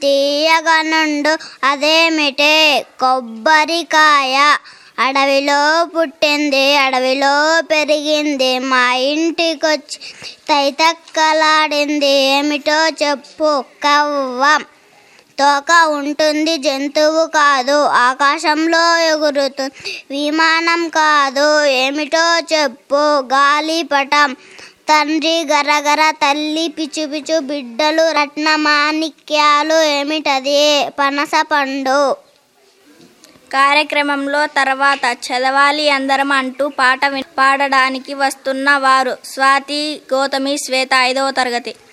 తీయగా నుండు అదేమిటే కొబ్బరికాయ అడవిలో పుట్టింది అడవిలో పెరిగింది మా ఇంటికొచ్చి తైతక్కలాడింది ఏమిటో చెప్పు కవ్వం తోక ఉంటుంది జంతువు కాదు ఆకాశంలో ఎగురుతుంది విమానం కాదు ఏమిటో చెప్పు గాలిపటం తండ్రి గరగర తల్లి పిచు పిచు బిడ్డలు రత్నమాణిక్యాలు ఏమిటది పనస పండు కార్యక్రమంలో తర్వాత చదవాలి అందరం అంటూ పాట విన్- పాడడానికి వస్తున్న వారు స్వాతి గౌతమి శ్వేత ఐదవ తరగతి